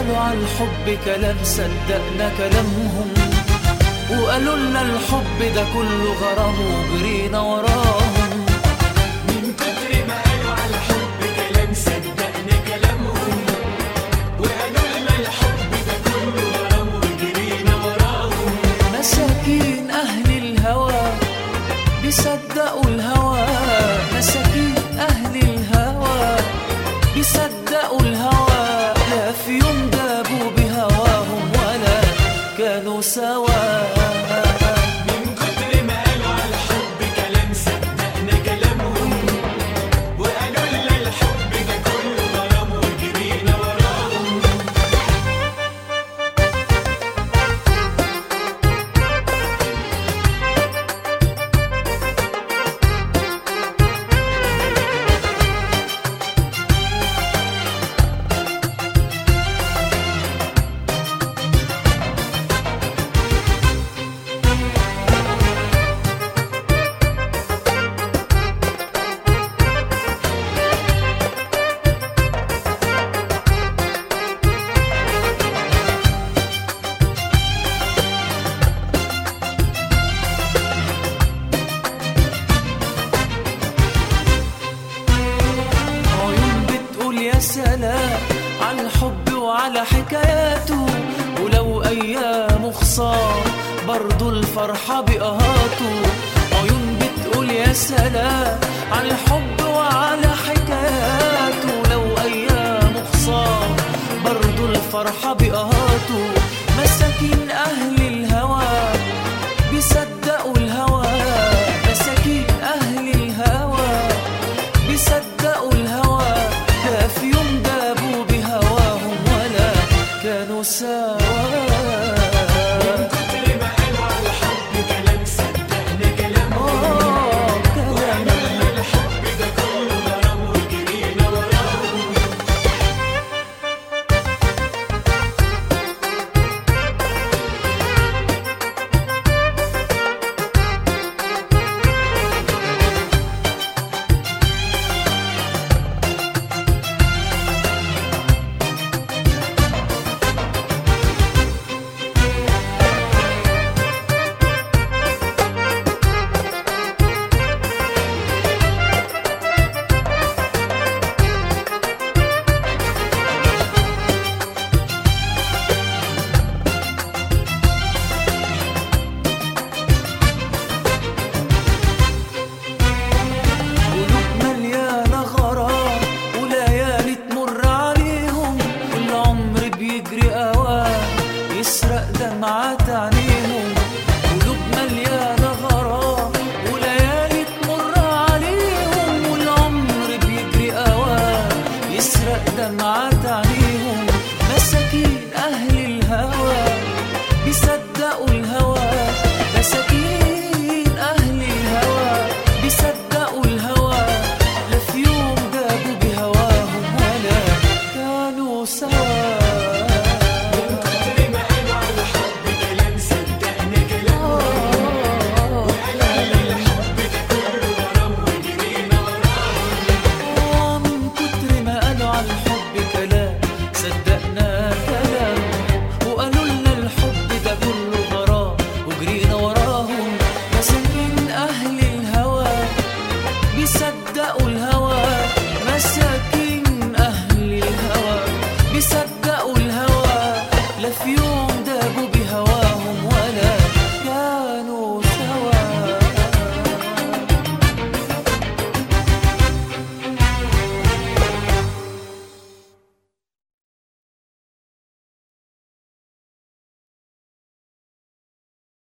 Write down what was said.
قالوا على الحب كلام صدقنا كلامهم وقالوا لنا الحب ده كله غرام وجرينا وراهم من كتر ما قالوا على الحب كلام صدقنا كلامهم وقالوا لنا الحب ده كله غرام وجرينا وراهم مساكين أهل الهوى بيصدقوا الهوى مساكين أهل الهوى بيصدقوا الهوى لا في يوم جابوا بهواهم ولا كانوا سوا من كتر ما قالوا على الحب كلام صدقنا كلامهم وقالوا لنا الحب ده كله غرام وجرينا وراهم عيون بتقول يا سلام على الحب وعلى حكاياته ولو ايامه خسار برضو الفرحة بقهاته عيون بتقول يا سلام